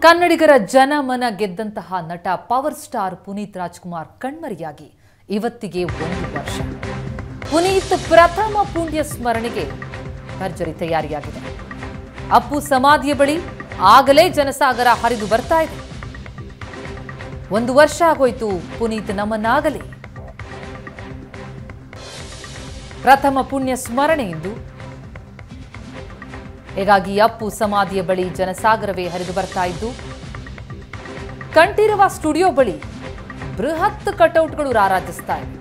ಕನ್ನಡಿಗರ ಜನಮನ ಗೆದ್ದಂತಹ ನಟ ಪವರ್ ಸ್ಟಾರ್ ಪುನೀತ್ ರಾಜ್ಕುಮಾರ್ ಕಣ್ಮರೆಯಾಗಿ ಇವತ್ತಿಗೆ ಒಂದು ವರ್ಷ ಪುನೀತ್ ಪ್ರಥಮ ಪುಣ್ಯ ಸ್ಮರಣೆಗೆ ಭರ್ಜರಿ ತಯಾರಿಯಾಗಿದೆ ಅಪ್ಪು ಸಮಾಧಿಯ ಬಳಿ ಆಗಲೇ ಜನಸಾಗರ ಹರಿದು ಬರ್ತಾ ಇದೆ ಒಂದು ವರ್ಷ ಆಗೋಯ್ತು ಪುನೀತ್ ನಮ್ಮನ್ನಾಗಲಿ ಪ್ರಥಮ ಪುಣ್ಯ ಸ್ಮರಣೆ ಇಂದು ಹೀಗಾಗಿ ಅಪ್ಪು ಸಮಾಧಿಯ ಬಳಿ ಜನಸಾಗರವೇ ಹರಿದು ಬರ್ತಾ ಇದ್ದು ಕಂಠೀರವ ಸ್ಟುಡಿಯೋ ಬಳಿ ಬೃಹತ್ ಕಟೌಟ್ಗಳು ರಾರಾಜಿಸ್ತಾ ಇವೆ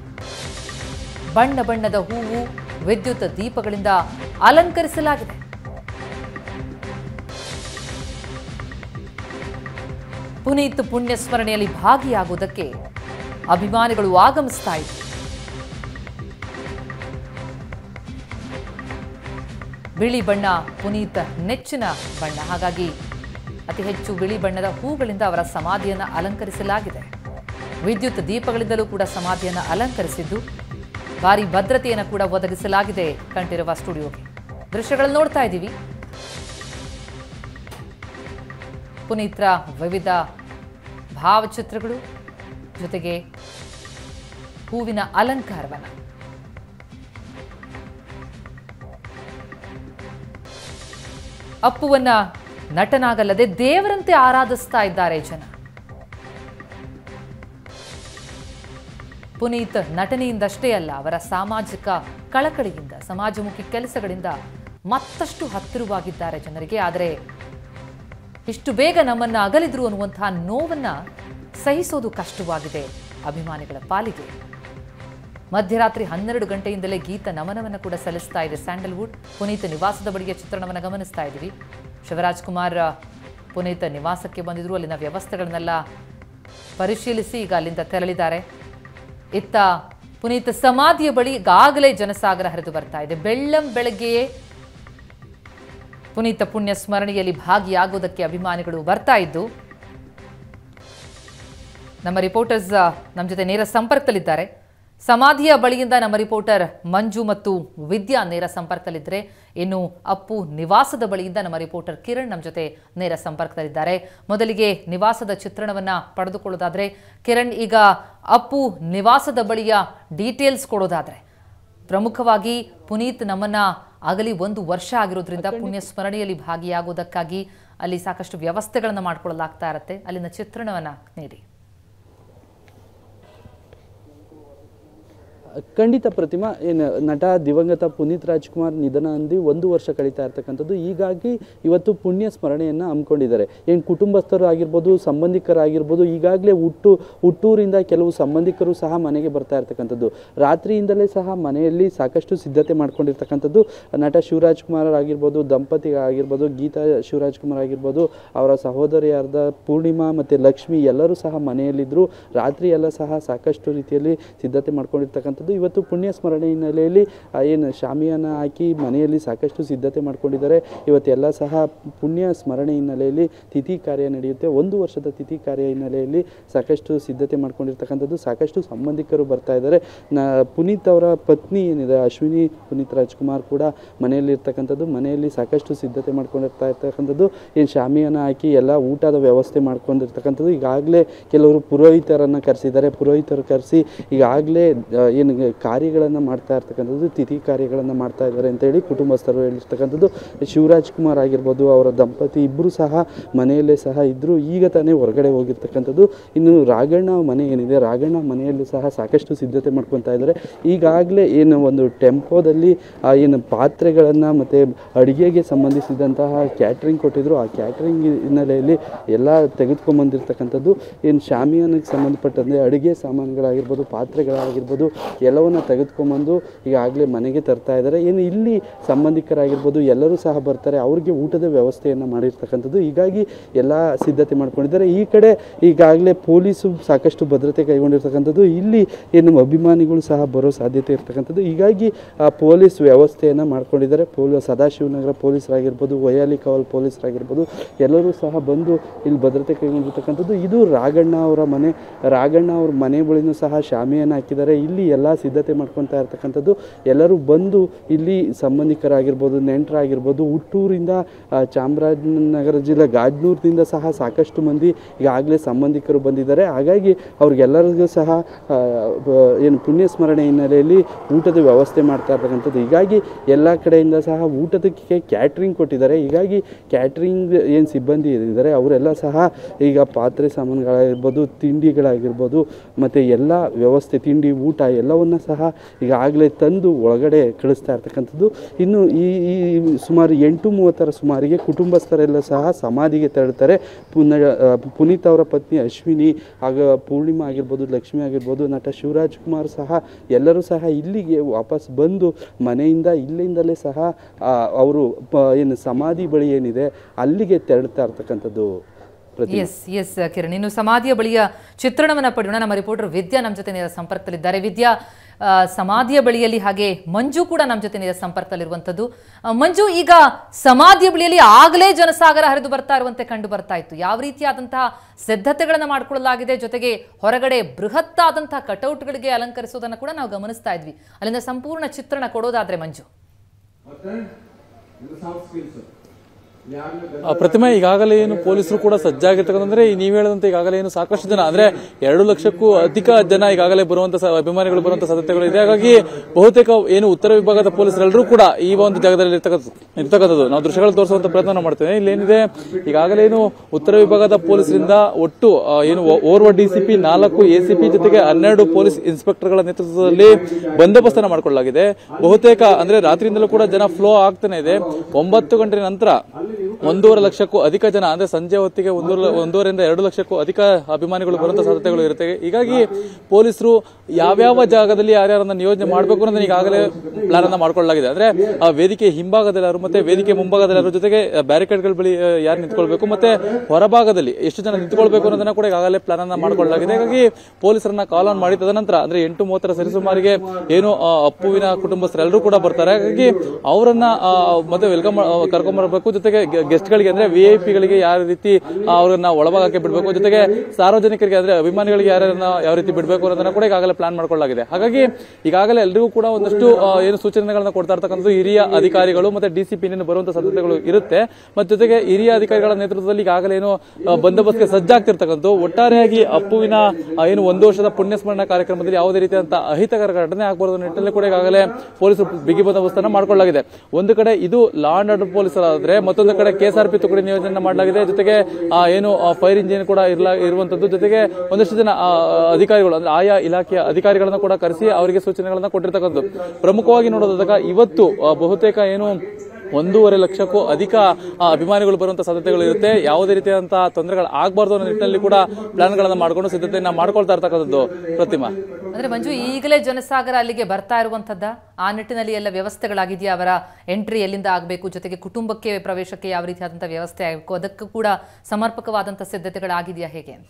ಬಣ್ಣ ಬಣ್ಣದ ಹೂವು ವಿದ್ಯುತ್ ದೀಪಗಳಿಂದ ಅಲಂಕರಿಸಲಾಗಿದೆ ಪುನೀತ್ ಪುಣ್ಯ ಸ್ಮರಣೆಯಲ್ಲಿ ಭಾಗಿಯಾಗುವುದಕ್ಕೆ ಅಭಿಮಾನಿಗಳು ಆಗಮಿಸ್ತಾ ಇದ್ರು ಬಿಳಿ ಬಣ್ಣ ಪುನೀತ್ ನೆಚ್ಚಿನ ಬಣ್ಣ ಹಾಗಾಗಿ ಅತಿ ಹೆಚ್ಚು ಬಿಳಿ ಬಣ್ಣದ ಹೂಗಳಿಂದ ಅವರ ಸಮಾಧಿಯನ್ನು ಅಲಂಕರಿಸಲಾಗಿದೆ ವಿದ್ಯುತ್ ದೀಪಗಳಿಂದಲೂ ಕೂಡ ಸಮಾಧಿಯನ್ನು ಅಲಂಕರಿಸಿದ್ದು ಭಾರಿ ಭದ್ರತೆಯನ್ನು ಕೂಡ ಒದಗಿಸಲಾಗಿದೆ ಕಂಠೀರವ ಸ್ಟುಡಿಯೋಗೆ ದೃಶ್ಯಗಳನ್ನು ನೋಡ್ತಾ ಇದ್ದೀವಿ ಪುನೀತ್ರ ವಿವಿಧ ಭಾವಚಿತ್ರಗಳು ಜೊತೆಗೆ ಹೂವಿನ ಅಲಂಕಾರವನ್ನು ಅಪ್ಪುವನ್ನ ನಟನಾಗಲ್ಲದೆ ದೇವರಂತೆ ಆರಾಧಿಸ್ತಾ ಇದ್ದಾರೆ ಜನ ಪುನೀತ್ ನಟನೆಯಿಂದಷ್ಟೇ ಅಲ್ಲ ಅವರ ಸಾಮಾಜಿಕ ಕಳಕಳಿಯಿಂದ ಸಮಾಜಮುಖಿ ಕೆಲಸಗಳಿಂದ ಮತ್ತಷ್ಟು ಹತ್ತಿರವಾಗಿದ್ದಾರೆ ಜನರಿಗೆ ಆದರೆ ಇಷ್ಟು ಬೇಗ ನಮ್ಮನ್ನ ಅಗಲಿದ್ರು ಅನ್ನುವಂತಹ ನೋವನ್ನ ಸಹಿಸೋದು ಕಷ್ಟವಾಗಿದೆ ಅಭಿಮಾನಿಗಳ ಪಾಲಿಗೆ ಮಧ್ಯರಾತ್ರಿ ಹನ್ನೆರಡು ಗಂಟೆಯಿಂದಲೇ ಗೀತ ನಮನವನ್ನು ಕೂಡ ಸಲ್ಲಿಸ್ತಾ ಇದೆ ಸ್ಯಾಂಡಲ್ವುಡ್ ಪುನೀತ್ ನಿವಾಸದ ಬಳಿಯ ಚಿತ್ರಣವನ್ನು ಗಮನಿಸ್ತಾ ಇದ್ದೀವಿ ಶಿವರಾಜ್ ಕುಮಾರ್ ಪುನೀತ್ ನಿವಾಸಕ್ಕೆ ಬಂದಿದ್ರು ಅಲ್ಲಿನ ವ್ಯವಸ್ಥೆಗಳನ್ನೆಲ್ಲ ಪರಿಶೀಲಿಸಿ ಈಗ ಅಲ್ಲಿಂದ ತೆರಳಿದ್ದಾರೆ ಇತ್ತ ಪುನೀತ್ ಸಮಾಧಿಯ ಬಳಿ ಈಗಾಗಲೇ ಜನಸಾಗರ ಹರಿದು ಬರ್ತಾ ಇದೆ ಬೆಳ್ಳಂ ಬೆಳಗ್ಗೆಯೇ ಪುನೀತ ಪುಣ್ಯ ಸ್ಮರಣೆಯಲ್ಲಿ ಭಾಗಿಯಾಗುವುದಕ್ಕೆ ಅಭಿಮಾನಿಗಳು ಬರ್ತಾ ಇದ್ದು ನಮ್ಮ ರಿಪೋರ್ಟರ್ಸ್ ನಮ್ಮ ಜೊತೆ ನೇರ ಸಂಪರ್ಕದಲ್ಲಿದ್ದಾರೆ ಸಮಾಧಿಯ ಬಳಿಯಿಂದ ನಮ್ಮ ರಿಪೋರ್ಟರ್ ಮಂಜು ಮತ್ತು ವಿದ್ಯಾ ನೇರ ಸಂಪರ್ಕದಲ್ಲಿದ್ದರೆ ಇನ್ನು ಅಪ್ಪು ನಿವಾಸದ ಬಳಿಯಿಂದ ನಮ್ಮ ರಿಪೋರ್ಟರ್ ಕಿರಣ್ ನಮ್ಮ ಜೊತೆ ನೇರ ಸಂಪರ್ಕದಲ್ಲಿದ್ದಾರೆ ಮೊದಲಿಗೆ ನಿವಾಸದ ಚಿತ್ರಣವನ್ನ ಪಡೆದುಕೊಳ್ಳೋದಾದ್ರೆ ಕಿರಣ್ ಈಗ ಅಪ್ಪು ನಿವಾಸದ ಬಳಿಯ ಡೀಟೇಲ್ಸ್ ಕೊಡೋದಾದ್ರೆ ಪ್ರಮುಖವಾಗಿ ಪುನೀತ್ ನಮ್ಮನ್ನ ಆಗಲಿ ಒಂದು ವರ್ಷ ಆಗಿರೋದ್ರಿಂದ ಪುಣ್ಯ ಸ್ಮರಣೆಯಲ್ಲಿ ಭಾಗಿಯಾಗೋದಕ್ಕಾಗಿ ಅಲ್ಲಿ ಸಾಕಷ್ಟು ವ್ಯವಸ್ಥೆಗಳನ್ನು ಮಾಡ್ಕೊಳ್ಳಲಾಗ್ತಾ ಇರತ್ತೆ ಅಲ್ಲಿನ ಚಿತ್ರಣವನ್ನ ನೀಡಿ ಖಂಡಿತ ಪ್ರತಿಮಾ ಏನು ನಟ ದಿವಂಗತ ಪುನೀತ್ ರಾಜ್ಕುಮಾರ್ ನಿಧನ ಅಂದು ಒಂದು ವರ್ಷ ಕಳೀತಾ ಇರ್ತಕ್ಕಂಥದ್ದು ಹೀಗಾಗಿ ಇವತ್ತು ಪುಣ್ಯ ಸ್ಮರಣೆಯನ್ನು ಹಮ್ಮಿಕೊಂಡಿದ್ದಾರೆ ಏನು ಕುಟುಂಬಸ್ಥರು ಆಗಿರ್ಬೋದು ಸಂಬಂಧಿಕರಾಗಿರ್ಬೋದು ಈಗಾಗಲೇ ಹುಟ್ಟು ಹುಟ್ಟೂರಿಂದ ಕೆಲವು ಸಂಬಂಧಿಕರು ಸಹ ಮನೆಗೆ ಬರ್ತಾ ಇರ್ತಕ್ಕಂಥದ್ದು ರಾತ್ರಿಯಿಂದಲೇ ಸಹ ಮನೆಯಲ್ಲಿ ಸಾಕಷ್ಟು ಸಿದ್ಧತೆ ಮಾಡ್ಕೊಂಡಿರ್ತಕ್ಕಂಥದ್ದು ನಟ ಶಿವರಾಜ್ ಕುಮಾರ್ ಆಗಿರ್ಬೋದು ದಂಪತಿ ಆಗಿರ್ಬೋದು ಗೀತಾ ಶಿವರಾಜ್ ಕುಮಾರ್ ಆಗಿರ್ಬೋದು ಅವರ ಸಹೋದರಿಯಾದ ಪೂರ್ಣಿಮಾ ಮತ್ತು ಲಕ್ಷ್ಮಿ ಎಲ್ಲರೂ ಸಹ ಮನೆಯಲ್ಲಿದ್ದರು ರಾತ್ರಿ ಎಲ್ಲ ಸಹ ಸಾಕಷ್ಟು ರೀತಿಯಲ್ಲಿ ಸಿದ್ಧತೆ ಮಾಡ್ಕೊಂಡಿರ್ತಕ್ಕಂಥದ್ದು ಇವತ್ತು ಪುಣ್ಯ ಸ್ಮರಣೆ ಹಿನ್ನೆಲೆಯಲ್ಲಿ ಆ, ಏನು ಶಾಮಿಯಾನ ಹಾಕಿ ಮನೆಯಲ್ಲಿ ಸಾಕಷ್ಟು ಸಿದ್ಧತೆ ಮಾಡ್ಕೊಂಡಿದ್ದಾರೆ ಇವತ್ತೆಲ್ಲ ಸಹ ಪುಣ್ಯ ಸ್ಮರಣೆ ಹಿನ್ನೆಲೆಯಲ್ಲಿ ತಿಥಿ ಕಾರ್ಯ ನಡೆಯುತ್ತೆ ಒಂದು ವರ್ಷದ ತಿಥಿ ಕಾರ್ಯ ಹಿನ್ನೆಲೆಯಲ್ಲಿ ಸಾಕಷ್ಟು ಸಿದ್ಧತೆ ಮಾಡ್ಕೊಂಡಿರ್ತಕ್ಕಂಥದ್ದು ಸಾಕಷ್ಟು ಸಂಬಂಧಿಕರು ಬರ್ತಾ ಇದ್ದಾರೆ ನ ಪುನೀತ್ ಅವರ ಪತ್ನಿ ಏನಿದೆ ಅಶ್ವಿನಿ ಪುನೀತ್ ರಾಜ್ಕುಮಾರ್ ಕೂಡ ಮನೆಯಲ್ಲಿ ಇರ್ತಕ್ಕಂಥದ್ದು ಮನೆಯಲ್ಲಿ ಸಾಕಷ್ಟು ಸಿದ್ಧತೆ ಮಾಡ್ಕೊಂಡಿರ್ತಾ ಇರ್ತಕ್ಕಂಥದ್ದು ಏನು ಶಾಮಿಯಾನ ಹಾಕಿ ಎಲ್ಲ ಊಟದ ವ್ಯವಸ್ಥೆ ಮಾಡ್ಕೊಂಡಿರ್ತಕ್ಕಂಥದ್ದು ಈಗಾಗಲೇ ಕೆಲವರು ಪುರೋಹಿತರನ್ನು ಕರೆಸಿದ್ದಾರೆ ಪುರೋಹಿತರು ಕರೆಸಿ ಈಗಾಗಲೇ ಏನು ಕಾರ್ಯಗಳನ್ನು ಮಾಡ್ತಾ ಇರ್ತಕ್ಕಂಥದ್ದು ತಿಥಿ ಕಾರ್ಯಗಳನ್ನು ಮಾಡ್ತಾ ಇದ್ದಾರೆ ಅಂತೇಳಿ ಕುಟುಂಬಸ್ಥರು ಹೇಳಿರ್ತಕ್ಕಂಥದ್ದು ಶಿವರಾಜ್ ಕುಮಾರ್ ಆಗಿರ್ಬೋದು ಅವರ ದಂಪತಿ ಇಬ್ಬರು ಸಹ ಮನೆಯಲ್ಲೇ ಸಹ ಇದ್ದರು ಈಗ ತಾನೇ ಹೊರಗಡೆ ಹೋಗಿರ್ತಕ್ಕಂಥದ್ದು ಇನ್ನು ರಾಘಣ್ಣ ಮನೆ ಏನಿದೆ ರಾಘಣ್ಣ ಮನೆಯಲ್ಲೂ ಸಹ ಸಾಕಷ್ಟು ಸಿದ್ಧತೆ ಮಾಡ್ಕೊತಾ ಇದ್ದಾರೆ ಈಗಾಗಲೇ ಏನು ಒಂದು ಟೆಂಪೋದಲ್ಲಿ ಆ ಏನು ಪಾತ್ರೆಗಳನ್ನು ಮತ್ತು ಅಡುಗೆಗೆ ಸಂಬಂಧಿಸಿದಂತಹ ಕ್ಯಾಟ್ರಿಂಗ್ ಕೊಟ್ಟಿದ್ರು ಆ ಕ್ಯಾಟ್ರಿಂಗ್ ಹಿನ್ನೆಲೆಯಲ್ಲಿ ಎಲ್ಲ ತೆಗೆದುಕೊಂಬಂದಿರ್ತಕ್ಕಂಥದ್ದು ಏನು ಶಾಮಿಯಾನಕ್ಕೆ ಸಂಬಂಧಪಟ್ಟಂತೆ ಅಡುಗೆ ಸಾಮಾನುಗಳಾಗಿರ್ಬೋದು ಪಾತ್ರೆಗಳಾಗಿರ್ಬೋದು ಎಲ್ಲವನ್ನ ತೆಗೆದುಕೊಂಬಂದು ಈಗಾಗಲೇ ಮನೆಗೆ ತರ್ತಾ ಇದ್ದಾರೆ ಏನು ಇಲ್ಲಿ ಸಂಬಂಧಿಕರಾಗಿರ್ಬೋದು ಎಲ್ಲರೂ ಸಹ ಬರ್ತಾರೆ ಅವ್ರಿಗೆ ಊಟದ ವ್ಯವಸ್ಥೆಯನ್ನು ಮಾಡಿರ್ತಕ್ಕಂಥದ್ದು ಹೀಗಾಗಿ ಎಲ್ಲ ಸಿದ್ಧತೆ ಮಾಡ್ಕೊಂಡಿದ್ದಾರೆ ಈ ಕಡೆ ಈಗಾಗಲೇ ಪೊಲೀಸು ಸಾಕಷ್ಟು ಭದ್ರತೆ ಕೈಗೊಂಡಿರ್ತಕ್ಕಂಥದ್ದು ಇಲ್ಲಿ ಏನು ಅಭಿಮಾನಿಗಳು ಸಹ ಬರೋ ಸಾಧ್ಯತೆ ಇರ್ತಕ್ಕಂಥದ್ದು ಹೀಗಾಗಿ ಆ ಪೊಲೀಸ್ ವ್ಯವಸ್ಥೆಯನ್ನು ಮಾಡ್ಕೊಂಡಿದ್ದಾರೆ ಪೊಲೀಸ್ ಸದಾಶಿವನಗರ ಪೊಲೀಸರಾಗಿರ್ಬೋದು ವಯಾಲಿ ಕಾವಲ್ ಪೊಲೀಸರಾಗಿರ್ಬೋದು ಎಲ್ಲರೂ ಸಹ ಬಂದು ಇಲ್ಲಿ ಭದ್ರತೆ ಕೈಗೊಂಡಿರ್ತಕ್ಕಂಥದ್ದು ಇದು ರಾಘಣ್ಣ ಅವರ ಮನೆ ರಾಘಣ್ಣ ಅವ್ರ ಮನೆ ಬಳಿನೂ ಸಹ ಶಾಮಿಯನ್ನು ಹಾಕಿದ್ದಾರೆ ಇಲ್ಲಿ ಎಲ್ಲ ಎಲ್ಲ ಸಿದ್ಧತೆ ಮಾಡ್ಕೊತಾ ಇರ್ತಕ್ಕಂಥದ್ದು ಎಲ್ಲರೂ ಬಂದು ಇಲ್ಲಿ ಸಂಬಂಧಿಕರಾಗಿರ್ಬೋದು ನೆಂಟರಾಗಿರ್ಬೋದು ಹುಟ್ಟೂರಿಂದ ಆ, ಚಾಮರಾಜನಗರ ಜಿಲ್ಲೆ ಗಾಜನೂರಿನಿಂದ ಸಹ ಸಾಕಷ್ಟು ಮಂದಿ ಈಗಾಗಲೇ ಸಂಬಂಧಿಕರು ಬಂದಿದ್ದಾರೆ ಹಾಗಾಗಿ ಅವ್ರಿಗೆಲ್ಲರಿಗೂ ಸಹ ಆ, ಬ- ಏನು ಪುಣ್ಯ ಸ್ಮರಣೆ ಹಿನ್ನೆಲೆಯಲ್ಲಿ ಊಟದ ವ್ಯವಸ್ಥೆ ಮಾಡ್ತಾ ಇರ್ತಕ್ಕಂಥದ್ದು ಹೀಗಾಗಿ ಎಲ್ಲ ಕಡೆಯಿಂದ ಸಹ ಊಟದಕ್ಕೆ ಕ್ಯಾಟ್ರಿಂಗ್ ಕೊಟ್ಟಿದ್ದಾರೆ ಹೀಗಾಗಿ ಕ್ಯಾಟ್ರಿಂಗ್ ಏನು ಸಿಬ್ಬಂದಿ ಇದ್ದಾರೆ ಅವರೆಲ್ಲ ಸಹ ಈಗ ಪಾತ್ರೆ ಸಾಮಾನುಗಳಾಗಿರ್ಬೋದು ತಿಂಡಿಗಳಾಗಿರ್ಬೋದು ಮತ್ತು ಎಲ್ಲ ವ್ಯವಸ್ಥೆ ತಿಂಡಿ ಊಟ ಎಲ್ಲವನ್ನ ಸಹ ಈಗಾಗಲೇ ತಂದು ಒಳಗಡೆ ಕಳಿಸ್ತಾ ಇರ್ತಕ್ಕಂಥದ್ದು ಇನ್ನು ಈ ಈ ಸುಮಾರು ಎಂಟು ಮೂವತ್ತರ ಸುಮಾರಿಗೆ ಕುಟುಂಬಸ್ಥರೆಲ್ಲ ಸಹ ಸಮಾಧಿಗೆ ತೆರಳುತ್ತಾರೆ ಪುನ ಆ, ಪುನೀತ್ ಅವರ ಪತ್ನಿ ಅಶ್ವಿನಿ ಆಗ ಪೂರ್ಣಿಮಾ ಆಗಿರ್ಬೋದು ಲಕ್ಷ್ಮಿ ಆಗಿರ್ಬೋದು ನಟ ಶಿವರಾಜ್ ಕುಮಾರ್ ಸಹ ಎಲ್ಲರೂ ಸಹ ಇಲ್ಲಿಗೆ ವಾಪಸ್ ಬಂದು ಮನೆಯಿಂದ ಇಲ್ಲಿಂದಲೇ ಸಹ ಆ, ಅವರು ಪ- ಏನು ಸಮಾಧಿ ಬಳಿ ಏನಿದೆ ಅಲ್ಲಿಗೆ ತೆರಳುತ್ತಾ ಇರ್ತಕ್ಕಂಥದ್ದು ಪ್ರತಿ ಎಸ್ ಎಸ್ ಕಿರಣ್ ಇನ್ನು ಸಮಾಧಿಯ ಬಳಿಯ ಚಿತ್ರಣವನ್ನ ಪಡೆಯೋಣ ನಮ್ಮ ರಿಪೋರ್ಟರ್ ವಿದ್ಯಾ ನಮ್ಮ ಜೊತೆ ನೇರ ಸಂಪರ್ಕದಲ್ಲಿದ್ದಾರೆ ವಿದ್ಯಾ ಆ, ಸಮಾಧಿಯ ಬಳಿಯಲ್ಲಿ ಹಾಗೆ ಮಂಜು ಕೂಡ ನಮ್ಮ ಜೊತೆ ನೇರ ಸಂಪರ್ಕದಲ್ಲಿರುವಂಥದ್ದು ಆ, ಮಂಜು ಈಗ ಸಮಾಧಿಯ ಬಳಿಯಲ್ಲಿ ಆಗಲೇ ಜನಸಾಗರ ಹರಿದು ಬರ್ತಾ ಇರುವಂತೆ ಕಂಡು ಬರ್ತಾ ಇತ್ತು ಯಾವ ರೀತಿಯಾದಂತಹ ಸಿದ್ಧತೆಗಳನ್ನು ಮಾಡಿಕೊಳ್ಳಲಾಗಿದೆ ಜೊತೆಗೆ ಹೊರಗಡೆ ಬೃಹತ್ತಾದಂತಹ ಕಟೌಟ್ಗಳಿಗೆ ಅಲಂಕರಿಸುವುದನ್ನು ಕೂಡ ನಾವು ಗಮನಿಸ್ತಾ ಇದ್ವಿ ಅಲ್ಲಿಂದ ಸಂಪೂರ್ಣ ಚಿತ್ರಣ ಕೊಡೋದಾದ್ರೆ ಮಂಜು ಆ ಪ್ರತಿಮೆ ಈಗಾಗಲೇ ಏನು ಪೊಲೀಸರು ಕೂಡ ಸಜ್ಜಾಗಿರ್ತಕ್ಕಂದ್ರೆ ನೀವು ಹೇಳಿದಂತೆ ಈಗಾಗಲೇ ಏನು ಸಾಕಷ್ಟು ಜನ ಅಂದ್ರೆ ಎರಡು ಲಕ್ಷಕ್ಕೂ ಅಧಿಕ ಜನ ಈಗಾಗಲೇ ಬರುವಂತ ಸ- ಅಭಿಮಾನಿಗಳು ಬರುವಂತ ಸಾಧ್ಯತೆಗಳು ಇದೆ ಹಾಗಾಗಿ ಬಹುತೇಕ ಏನು ಉತ್ತರ ವಿಭಾಗದ ಪೊಲೀಸರೆಲ್ಲರೂ ಕೂಡ ಈ ಒಂದು ಜಾಗದಲ್ಲಿ ಇರ್ತಕ್ಕಂಥ- ಇರ್ತಕ್ಕಂಥದ್ದು ನಾವು ದೃಶ್ಯಗಳು ತೋರಿಸುವಂತ ಪ್ರಯತ್ನ ಮಾಡ್ತೇವೆ ಇಲ್ಲೇನಿದೆ ಈಗಾಗಲೇ ಏನು ಉತ್ತರ ವಿಭಾಗದ ಪೊಲೀಸರಿಂದ ಒಟ್ಟು ಆ, ಏನು ಓ- ಓರ್ವ ಡಿಸಿಪಿ ನಾಲ್ಕು ಎಸಿಪಿ ಜೊತೆಗೆ ಹನ್ನೆರಡು ಪೊಲೀಸ್ ಇನ್ಸ್ಪೆಕ್ಟರ್ಗಳ ನೇತೃತ್ವದಲ್ಲಿ ಬಂದೋಬಸ್ತನ್ನ ಮಾಡಿಕೊಳ್ಳಲಾಗಿದೆ ಬಹುತೇಕ ಅಂದ್ರೆ ರಾತ್ರಿಯಿಂದಲೂ ಕೂಡ ಜನ ಫ್ಲೋ ಆಗ್ತಾನೆ ಇದೆ ಒಂಬತ್ತು ಗಂಟೆ ನಂತರ ಒಂದೂವರೆ ಲಕ್ಷಕ್ಕೂ ಅಧಿಕ ಜನ ಅಂದ್ರೆ ಸಂಜೆ ಹೊತ್ತಿಗೆ ಒಂದೂವರೆ ಒಂದೂವರೆಯಿಂದ ಎರಡು ಲಕ್ಷಕ್ಕೂ ಅಧಿಕ ಅಭಿಮಾನಿಗಳು ಬರುವಂತ ಸಾಧ್ಯತೆಗಳು ಇರುತ್ತೆ ಹೀಗಾಗಿ ಪೊಲೀಸರು ಯಾವ್ಯಾವ ಜಾಗದಲ್ಲಿ ಯಾರ್ಯಾರನ್ನ ನಿಯೋಜನೆ ಮಾಡಬೇಕು ಅನ್ನೋದನ್ನ ಈಗಾಗಲೇ ಪ್ಲಾನ್ ಅನ್ನ ಮಾಡ್ಕೊಳ್ಳಲಾಗಿದೆ ಅಂದ್ರೆ ಆ ವೇದಿಕೆ ಹಿಂಭಾಗದಲ್ಲಿ ಯಾರು ಮತ್ತೆ ವೇದಿಕೆ ಮುಂಭಾಗದಲ್ಲಿ ಯಾರು ಜೊತೆಗೆ ಬ್ಯಾರಿಕೇಡ್ಗಳ ಬಳಿ ಆ, ಯಾರು ನಿಂತ್ಕೊಳ್ಬೇಕು ಮತ್ತೆ ಹೊರಭಾಗದಲ್ಲಿ ಎಷ್ಟು ಜನ ನಿಂತ್ಕೊಳ್ಬೇಕು ಅನ್ನೋದನ್ನ ಕೂಡ ಈಗಾಗಲೇ ಪ್ಲಾನ್ ಅನ್ನ ಮಾಡ್ಕೊಳ್ಳಲಾಗಿದೆ ಹಾಗಾಗಿ ಪೊಲೀಸರನ್ನ ಕಾಲ್ ಆನ್ ಮಾಡಿ ತದನಂತರ ಅಂದ್ರೆ ಎಂಟು ಮೂವತ್ತರ ಸರಿಸುಮಾರಿಗೆ ಏನು ಆ, ಅಪ್ಪುವಿನ ಕುಟುಂಬಸ್ಥರೆಲ್ಲರೂ ಕೂಡ ಬರ್ತಾರೆ ಹಾಗಾಗಿ ಅವರನ್ನ ಆ, ಮತ್ತೆ ವೆಲ್ಕಮ್ ಕರ್ಕೊಂಡ್ ಬರಬೇಕು ಜೊತೆಗೆ ಗೆಸ್ಟ್ ಗಳಿಗೆ ಅಂದ್ರೆ ವಿ ಐ ಪಿಗಳಿಗೆ ಯಾವ ರೀತಿ ಆ, ಅವ್ರನ್ನ ಒಳಭಾಗಕ್ಕೆ ಬಿಡಬೇಕು ಜೊತೆಗೆ ಸಾರ್ವಜನಿಕರಿಗೆ ಅಂದ್ರೆ ಅಭಿಮಾನಿಗಳಿಗೆ ಯಾರ್ಯಾರನ್ನ ಯಾವ ರೀತಿ ಬಿಡಬೇಕು ಅನ್ನೋದನ್ನ ಕೂಡ ಈಗಾಗಲೇ ಪ್ಲಾನ್ ಮಾಡ್ಕೊಳ್ಳಲಾಗಿದೆ ಹಾಗಾಗಿ ಈಗಾಗಲೇ ಎಲ್ರಿಗೂ ಕೂಡ ಒಂದಷ್ಟು ಆ, ಏನು ಸೂಚನೆಗಳನ್ನ ಕೊಡ್ತಾ ಇರ್ತಕ್ಕಂಥದ್ದು ಹಿರಿಯ ಅಧಿಕಾರಿಗಳು ಮತ್ತೆ ಡಿಸಿಪಿ ಬರುವಂತ ಸಾಧ್ಯತೆಗಳು ಇರುತ್ತೆ ಮತ್ತೆ ಜೊತೆಗೆ ಹಿರಿಯ ಅಧಿಕಾರಿಗಳ ನೇತೃತ್ವದಲ್ಲಿ ಈಗಾಗಲೇ ಏನು ಆ, ಬಂದೋಬಸ್ತ್ಗೆ ಸಜ್ಜಾಗ್ತಿರ್ತಕ್ಕಂಥ ಒಟ್ಟಾರೆಯಾಗಿ ಅಪ್ಪುವಿನ ಆ, ಏನು ಒಂದು ವರ್ಷದ ಪುಣ್ಯಸ್ಮರಣ ಕಾರ್ಯಕ್ರಮದಲ್ಲಿ ಯಾವುದೇ ರೀತಿಯಾದಂತಹ ಅಹಿತಕರ ಘಟನೆ ಆಗಬಾರದು ನಿಟ್ಟಿನಲ್ಲಿ ಕೂಡ ಈಗಾಗಲೇ ಪೊಲೀಸರು ಬಿಗಿ ಬಂದೋಬಸ್ತನ್ನ ಮಾಡ್ಕೊಳ್ಳಲಾಗಿದೆ ಒಂದು ಕಡೆ ಇದು ಲಾ ಅಂಡ್ ಆರ್ಡರ್ ಪೊಲೀಸರಾದ್ರೆ ಮತ್ತೊಂದು ಕಡೆ ಕೆಎಸ್ಆರ್ಪಿ ತುಕಡಿ ನಿಯೋಜನೆ ಮಾಡಲಾಗಿದೆ ಜೊತೆಗೆ ಆ, ಏನು ಫೈರ್ ಇಂಜಿನ್ ಕೂಡ ಇರ್ಲಾ ಇರುವಂತದ್ದು ಜೊತೆಗೆ ಒಂದಷ್ಟು ಜನ ಆ, ಅಧಿಕಾರಿಗಳು ಅಂದ್ರೆ ಆಯಾ ಇಲಾಖೆಯ ಅಧಿಕಾರಿಗಳನ್ನ ಕೂಡ ಕರೆಸಿ ಅವರಿಗೆ ಸೂಚನೆಗಳನ್ನ ಕೊಟ್ಟಿರ್ತಕ್ಕಂಥದ್ದು ಪ್ರಮುಖವಾಗಿ ನೋಡೋದಾಗ ಇವತ್ತು ಆ, ಬಹುತೇಕ ಏನು ಒಂದೂವರೆ ಲಕ್ಷಕ್ಕೂ ಅಧಿಕ ಆ, ಅಭಿಮಾನಿಗಳು ಬರುವಂತ ಸಾಧ್ಯತೆಗಳು ಇರುತ್ತೆ ಯಾವುದೇ ರೀತಿಯಾದಂತಹ ತೊಂದರೆಗಳು ಆಗಬಾರ್ದು ಅನ್ನೋ ನಿಟ್ಟಿನಲ್ಲಿ ಕೂಡ ಪ್ಲಾನ್ಗಳನ್ನ ಮಾಡ್ಕೊಂಡು ಸಿದ್ಧತೆಯನ್ನ ಮಾಡ್ಕೊಳ್ತಾ ಇರ್ತಕ್ಕಂಥದ್ದು ಪ್ರತಿಮಾ ಅಂದ್ರೆ ಮಂಜು ಈಗಲೇ ಜನಸಾಗರ ಅಲ್ಲಿಗೆ ಬರ್ತಾ ಇರುವಂತದ್ದ ಆ ನಿಟ್ಟಿನಲ್ಲಿ ಎಲ್ಲ ವ್ಯವಸ್ಥೆಗಳಾಗಿದೆಯಾ ಅವರ ಎಂಟ್ರಿ ಎಲ್ಲಿಂದ ಆಗಬೇಕು ಜೊತೆಗೆ ಕುಟುಂಬಕ್ಕೆ ಪ್ರವೇಶಕ್ಕೆ ಯಾವ ರೀತಿಯಾದಂತಹ ವ್ಯವಸ್ಥೆ ಆಗಬೇಕು ಅದಕ್ಕೂ ಕೂಡ ಸಮರ್ಪಕವಾದಂತಹ ಸಿದ್ಧತೆಗಳಾಗಿದೆಯಾ ಹೇಗೆ ಅಂತ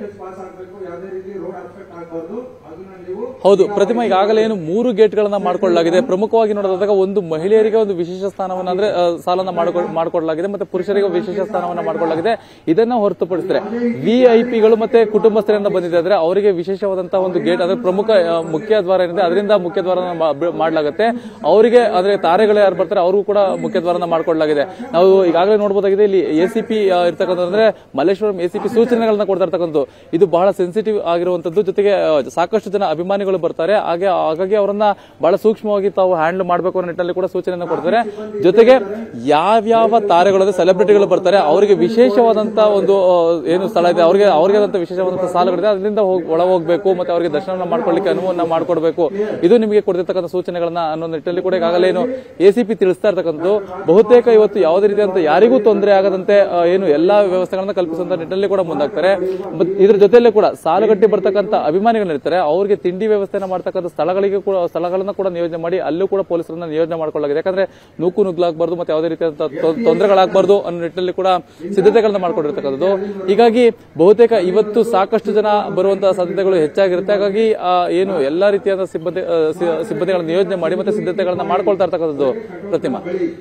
ಹೌದು ಪ್ರತಿಮಾ ಈಗಾಗಲೇ ಏನು ಮೂರು ಗೇಟ್ಗಳನ್ನ ಮಾಡ್ಕೊಳ್ಳಲಾಗಿದೆ ಪ್ರಮುಖವಾಗಿ ನೋಡೋದಾದಾಗ ಒಂದು ಮಹಿಳೆಯರಿಗೆ ಒಂದು ವಿಶೇಷ ಸ್ಥಾನವನ್ನ ಅಂದ್ರೆ ಆ, ಸಾಲನ್ನ ಮಾಡ್ಕೊ- ಮಾಡ್ಕೊಡ್ಲಾಗಿದೆ ಮತ್ತೆ ಪುರುಷರಿಗೆ ವಿಶೇಷ ಸ್ಥಾನವನ್ನ ಮಾಡ್ಕೊಳ್ಳಲಾಗಿದೆ ಇದನ್ನ ಹೊರತುಪಡಿಸಿದ್ರೆ ವಿಐಪಿಗಳು ಮತ್ತೆ ಕುಟುಂಬಸ್ಥರಿಂದ ಬಂದಿದೆ ಅಂದ್ರೆ ಅವರಿಗೆ ವಿಶೇಷವಾದಂತಹ ಒಂದು ಗೇಟ್ ಅಂದ್ರೆ ಪ್ರಮುಖ ಆ, ಮುಖ್ಯ ದ್ವಾರ ಏನಿದೆ ಅದರಿಂದ ಮುಖ್ಯ ದ್ವಾರನ ಮಾ- ಬ- ಮಾಡ್ಲಾಗುತ್ತೆ ಅವರಿಗೆ ಅಂದ್ರೆ ತಾರೆಗಳು ಯಾರು ಬರ್ತಾರೆ ಅವ್ರಿಗೂ ಕೂಡ ಮುಖ್ಯ ದ್ವಾರನ ಮಾಡ್ಕೊಳ್ಳಲಾಗಿದೆ ನಾವು ಈಗಾಗಲೇ ನೋಡಬಹುದಾಗಿದೆ ಇಲ್ಲಿ ಎಸಿಪಿ ಇರ್ತಕ್ಕಂಥ ಅಂದ್ರೆ ಮಲ್ಲೇಶ್ವರಂ ಎಸಿಪಿ ಸೂಚನೆಗಳನ್ನ ಕೊಡ್ತಾ ಇರ್ತಕ್ಕಂಥದ್ದು ಇದು ಬಹಳ ಸೆನ್ಸಿಟಿವ್ ಆಗಿರುವಂತದ್ದು ಜೊತೆಗೆ ಆ, ಸಾಕಷ್ಟು ಜನ ಅಭಿಮಾನಿಗಳು ಬರ್ತಾರೆ ಹಾಗೆ ಹಾಗಾಗಿ ಅವರನ್ನ ಬಹಳ ಸೂಕ್ಷ್ಮವಾಗಿ ತಾವು ಹ್ಯಾಂಡಲ್ ಮಾಡಬೇಕು ಅನ್ನೋ ನಿಟ್ಟಿನಲ್ಲಿ ಕೂಡ ಸೂಚನೆಯನ್ನು ಕೊಡ್ತಾರೆ ಜೊತೆಗೆ ಯಾವ್ಯಾವ ತಾರೆಗಳು ಅಂದ್ರೆ ಸೆಲೆಬ್ರಿಟಿಗಳು ಬರ್ತಾರೆ ಅವರಿಗೆ ವಿಶೇಷವಾದಂತ ಒಂದು ಆ, ಏನು ಸ್ಥಳ ಇದೆ ಅವರಿಗೆ ಅವರಿಗೆ ಆದಂತ ವಿಶೇಷವಾದಂತ ಸಾಲಗಳಿದೆ ಅದರಿಂದ ಹೋಗ್- ಒಳ ಹೋಗ್ಬೇಕು ಮತ್ತೆ ಅವರಿಗೆ ದರ್ಶನ ಮಾಡ್ಕೊಳ್ಳಿಕ್ಕೆ ಅನುವನ್ನ ಮಾಡ್ಕೊಡ್ಬೇಕು ಇದು ನಿಮಗೆ ಕೊಡ್ತಿರ್ತಕ್ಕಂಥ ಸೂಚನೆಗಳನ್ನ ಅನ್ನೋ ನಿಟ್ಟಿನಲ್ಲಿ ಕೂಡ ಈಗಾಗಲೇ ಏನು ಎಸಿಪಿ ತಿಳಿಸ್ತಾ ಇರ್ತಕ್ಕಂಥದ್ದು ಬಹುತೇಕ ಇವತ್ತು ಯಾವುದೇ ರೀತಿಯಂತ ಯಾರಿಗೂ ತೊಂದರೆ ಆಗದಂತೆ ಆ, ಏನು ಎಲ್ಲಾ ವ್ಯವಸ್ಥೆಗಳನ್ನ ಕಲ್ಪಿಸುವಂತ ನಿಟ್ಟಿನಲ್ಲಿ ಕೂಡ ಮುಂದಾಗ್ತಾರೆ ಮತ್ ಇದ್ರ ಜೊತೆಯಲ್ಲೇ ಕೂಡ ಸಾಲುಗಟ್ಟಿ ಬರ್ತಕ್ಕಂಥ ಅಭಿಮಾನಿಗಳಿರ್ತಾರೆ ಅವರಿಗೆ ತಿಂಡಿ ವ್ಯವಸ್ಥೆನ ಮಾಡ್ತಕ್ಕಂಥ ಸ್ಥಳಗಳಿಗೆ ಕೂಡ ಸ್ಥಳಗಳನ್ನ ಕೂಡ ನಿಯೋಜನೆ ಮಾಡಿ ಅಲ್ಲೂ ಕೂಡ ಪೊಲೀಸರನ್ನ ನಿಯೋಜನೆ ಮಾಡ್ಕೊಳ್ಳಲಾಗಿದೆ ಯಾಕಂದ್ರೆ ನೂಕು ನುಗ್ಲಾಗಬಾರ್ದು ಮತ್ತೆ ಯಾವುದೇ ರೀತಿಯಾದಂತ ತೊ- ತೊಂದರೆಗಳಾಗಬಾರ್ದು ಅನ್ನೋ ನಿಟ್ಟಿನಲ್ಲಿ ಕೂಡ ಸಿದ್ಧತೆಗಳನ್ನ ಮಾಡ್ಕೊಂಡಿರ್ತಕ್ಕಂಥದ್ದು ಹೀಗಾಗಿ ಬಹುತೇಕ ಇವತ್ತು ಸಾಕಷ್ಟು ಜನ ಬರುವಂತಹ ಸಾಧ್ಯತೆಗಳು ಹೆಚ್ಚಾಗಿರುತ್ತೆ ಹಾಗಾಗಿ ಆ, ಏನು ಎಲ್ಲಾ ರೀತಿಯಾದ ಸಿಬ್ಬಂದಿ ಆ, ಸಿ- ಸಿಬ್ಬಂದಿಗಳನ್ನ ನಿಯೋಜನೆ ಮಾಡಿ ಮತ್ತೆ ಸಿದ್ಧತೆಗಳನ್ನ ಮಾಡ್ಕೊಳ್ತಾ ಇರ್ತಕ್ಕಂಥದ್ದು ಪ್ರತಿಮಾ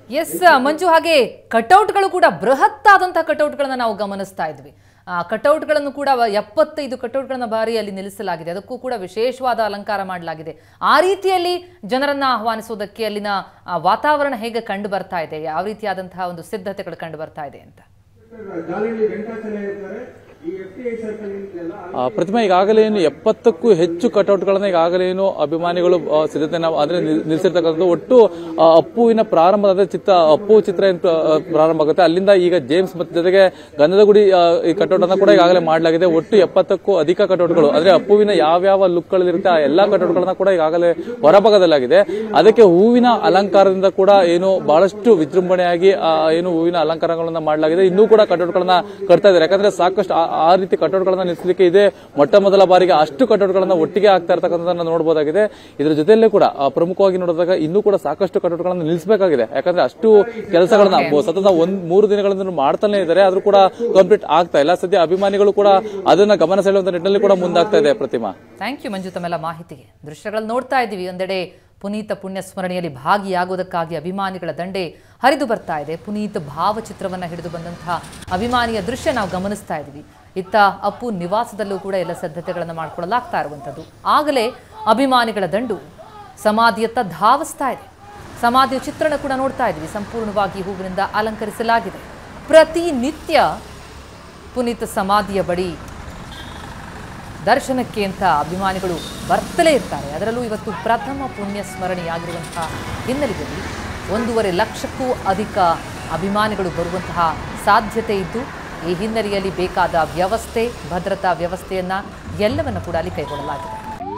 ಎಸ್ ಮಂಜು ಹಾಗೆ ಕಟೌಟ್ಗಳು ಕೂಡ ಬೃಹತ್ತಾದಂತಹ ಕಟೌಟ್ಗಳನ್ನ ನಾವು ಗಮನಿಸ್ತಾ ಇದ್ವಿ ಆ ಕಟೌಟ್ಗಳನ್ನು ಕೂಡ ವ- ಎಪ್ಪತ್ತೈದು ಕಟೌಟ್ಗಳನ್ನ ಬಾರಿ ಅಲ್ಲಿ ನಿಲ್ಲಿಸಲಾಗಿದೆ ಅದಕ್ಕೂ ಕೂಡ ವಿಶೇಷವಾದ ಅಲಂಕಾರ ಮಾಡಲಾಗಿದೆ ಆ ರೀತಿಯಲ್ಲಿ ಜನರನ್ನ ಆಹ್ವಾನಿಸೋದಕ್ಕೆ ಅಲ್ಲಿನ ಆ, ವಾತಾವರಣ ಹೇಗೆ ಕಂಡು ಬರ್ತಾ ಇದೆ ಯಾವ ರೀತಿಯಾದಂತಹ ಒಂದು ಸಿದ್ಧತೆಗಳು ಕಂಡು ಬರ್ತಾ ಇದೆ ಅಂತ ಜಾಲಹಳ್ಳಿ ವೆಂಕಟಾಚಲ ಇರ್ತಾರೆ ಈ ಎಫ್ ಟಿ ಐ ಸರ್ಕಲ್ ಏನಿದೆಯಲ್ಲ ಆ, ಪ್ರತಿಮಾ ಈಗಾಗಲೇ ಏನು ಎಪ್ಪತ್ತಕ್ಕೂ ಹೆಚ್ಚು ಕಟೌಟ್ಗಳನ್ನ ಈಗಾಗಲೇ ಏನು ಅಭಿಮಾನಿಗಳು ಆ, ಸಿದ್ಧತೆನ ಅಂದ್ರೆ ನಿಲ್- ನಿಲ್ಸಿರ್ತಕ್ಕಂಥದ್ದು ಒಟ್ಟು ಆ, ಅಪ್ಪುವಿನ ಪ್ರಾರಂಭ ಅಂದ್ರೆ ಚಿತ್ರ ಅಪ್ಪು ಚಿತ್ರ ಏನು ಪ್ರ- ಆ, ಪ್ರಾರಂಭ ಆಗುತ್ತೆ ಅಲ್ಲಿಂದ ಈಗ ಜೇಮ್ಸ್ ಮತ್ತೆ ಜೊತೆಗೆ ಗಂಧದ ಗುಡಿ ಆ, ಈ ಕಟೌಟ್ ಅನ್ನ ಕೂಡ ಈಗಾಗಲೇ ಮಾಡಲಾಗಿದೆ ಒಟ್ಟು ಎಪ್ಪತ್ತಕ್ಕೂ ಅಧಿಕ ಕಟೌಟ್ಗಳು ಅಂದ್ರೆ ಅಪ್ಪುವಿನ ಯಾವ್ಯಾವ ಲುಕ್ಗಳಿರುತ್ತೆ ಆ ಎಲ್ಲಾ ಕಟೌಟ್ಗಳನ್ನ ಕೂಡ ಈಗಾಗಲೇ ಹೊರಭಾಗದಲ್ಲಾಗಿದೆ ಅದಕ್ಕೆ ಹೂವಿನ ಅಲಂಕಾರದಿಂದ ಕೂಡ ಏನು ಬಹಳಷ್ಟು ವಿಜೃಂಭಣೆಯಾಗಿ ಆ, ಏನು ಹೂವಿನ ಅಲಂಕಾರಗಳನ್ನ ಮಾಡಲಾಗಿದೆ ಇನ್ನೂ ಕೂಡ ಕಟೌಟ್ಗಳನ್ನ ಕಟ್ತಾ ಇದ್ದಾರೆ ಯಾಕಂದ್ರೆ ಸಾಕಷ್ಟು ಆ- ಆ ರೀತಿ ಕಟೌಟ್ಗಳನ್ನ ನಿಲ್ಲಿಸಲಿಕ್ಕೆ ಇದೆ ಮೊಟ್ಟ ಮೊದಲ ಬಾರಿಗೆ ಅಷ್ಟು ಕಟೌಟ್ಗಳನ್ನ ಒಟ್ಟಿಗೆ ಆಗ್ತಾ ಇರ್ತಕ್ಕಂಥದ್ದನ್ನ ನೋಡಬಹುದಾಗಿದೆ ಇದರ ಜೊತೆಯಲ್ಲೇ ಕೂಡ ಆ, ಪ್ರಮುಖವಾಗಿ ನೋಡಿದಾಗ ಇನ್ನೂ ಕೂಡ ಸಾಕಷ್ಟು ಕಟೌಟ್ಗಳನ್ನ ನಿಲ್ಲಿಸಬೇಕಾಗಿದೆ ಯಾಕಂದ್ರೆ ಅಷ್ಟು ಕೆಲಸಗಳನ್ನ ಬ- ಸತತ ಒಂದ್ ಮೂರು ದಿನಗಳಿಂದ ಮಾಡ್ತಾನೆ ಇದ್ದಾರೆ ಆದ್ರೂ ಕೂಡ ಕಂಪ್ಲೀಟ್ ಆಗ್ತಾ ಇಲ್ಲ ಸದ್ಯ ಅಭಿಮಾನಿಗಳು ಕೂಡ ಅದನ್ನ ಗಮನ ಸೆಳೆಯುವಂತ ನಿಟ್ಟಿನಲ್ಲಿ ಕೂಡ ಮುಂದಾಗ್ತಾ ಇದೆ ಪ್ರತಿಮಾ ಥ್ಯಾಂಕ್ ಯು ಮಂಜು ತಮ್ಮೆಲ್ಲ ಮಾಹಿತಿಗೆ ದೃಶ್ಯಗಳು ನೋಡ್ತಾ ಇದ್ದೀವಿ ಒಂದೆಡೆ ಪುನೀತ ಪುಣ್ಯ ಸ್ಮರಣೆಯಲ್ಲಿ ಭಾಗಿಯಾಗೋದಕ್ಕಾಗಿ ಅಭಿಮಾನಿಗಳ ದಂಡೆ ಹರಿದು ಬರ್ತಾ ಇದೆ ಪುನೀತ್ ಭಾವಚಿತ್ರವನ್ನು ಹಿಡಿದು ಬಂದಂತಹ ಅಭಿಮಾನಿಯ ದೃಶ್ಯ ನಾವು ಗಮನಿಸ್ತಾ ಇದ್ದೀವಿ ಇತ್ತ ಅಪ್ಪು ನಿವಾಸದಲ್ಲೂ ಕೂಡ ಎಲ್ಲ ಸಿದ್ಧತೆಗಳನ್ನು ಮಾಡಿಕೊಳ್ಳಲಾಗ್ತಾ ಇರುವಂಥದ್ದು ಆಗಲೇ ಅಭಿಮಾನಿಗಳ ದಂಡು ಸಮಾಧಿಯತ್ತ ಧಾವಿಸ್ತಾ ಇದೆ ಸಮಾಧಿಯ ಚಿತ್ರಣ ಕೂಡ ನೋಡ್ತಾ ಇದ್ದೀವಿ ಸಂಪೂರ್ಣವಾಗಿ ಹೂವಿನಿಂದ ಅಲಂಕರಿಸಲಾಗಿದೆ ಪ್ರತಿನಿತ್ಯ ಪುನೀತ್ ಸಮಾಧಿಯ ಬಳಿ ದರ್ಶನಕ್ಕೆ ಅಂತ ಅಭಿಮಾನಿಗಳು ಬರ್ತಲೇ ಇರ್ತಾರೆ ಅದರಲ್ಲೂ ಇವತ್ತು ಪ್ರಥಮ ಪುಣ್ಯ ಸ್ಮರಣೆಯಾಗಿರುವಂತಹ ಹಿನ್ನೆಲೆಯಲ್ಲಿ ಒಂದೂವರೆ ಲಕ್ಷಕ್ಕೂ ಅಧಿಕ ಅಭಿಮಾನಿಗಳು ಬರುವಂತಹ ಸಾಧ್ಯತೆ ಇದ್ದು ಈ ಹಿನ್ನೆಲೆಯಲ್ಲಿ ಬೇಕಾದ ವ್ಯವಸ್ಥೆ ಭದ್ರತಾ ವ್ಯವಸ್ಥೆಯನ್ನ ಎಲ್ಲವನ್ನು ಕೂಡ ಅಲ್ಲಿ ಕೈಗೊಳ್ಳಲಾಗಿದೆ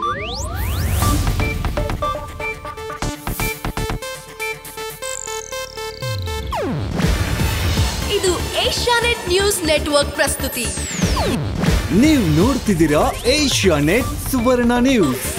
ಇದು ಏಷ್ಯಾನೆಟ್ ನ್ಯೂಸ್ ನೆಟ್ವರ್ಕ್ ಪ್ರಸ್ತುತಿ ನೀವು ನೋಡ್ತಿದ್ದೀರಾ ಏಷ್ಯಾ ನೆಟ್ ಸುವರ್ಣ ನ್ಯೂಸ್